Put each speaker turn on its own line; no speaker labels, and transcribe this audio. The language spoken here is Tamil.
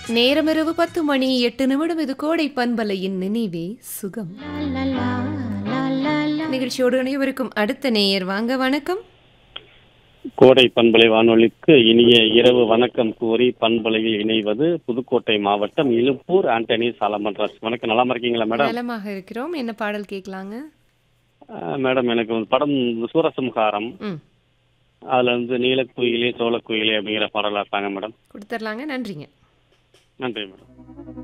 நேரமிரவு பத்து மணி எட்டு நிமிடம் இது கோடை பண்பலையின் நினைவே சுகம் நிகழ்ச்சியோடு அனைவருக்கும் அடுத்த நேயர் வாங்க வணக்கம்
கோடை பண்பலை வானொலிக்கு இனிய இரவு வணக்கம் கூறி பண்பலையில் இணைவது புதுக்கோட்டை மாவட்டம் இலுப்பூர் ஆண்டனி சாலமன்ராஜ் வணக்கம் நலமா இருக்கீங்களா மேடம்
நலமாக இருக்கிறோம் என்ன பாடல் கேட்கலாங்க
அஹ், மேடம் எனக்கு ஒரு படம் சூரசம்ஹாரம்
ம்
அதுல வந்து நீலக்குயிலே சோளக்குயிலே அப்படிங்கிற பாடலா இருக்காங்க மேடம்
கொடுத்துர்லாங்க நன்றிங்க
நன்றி மேடம்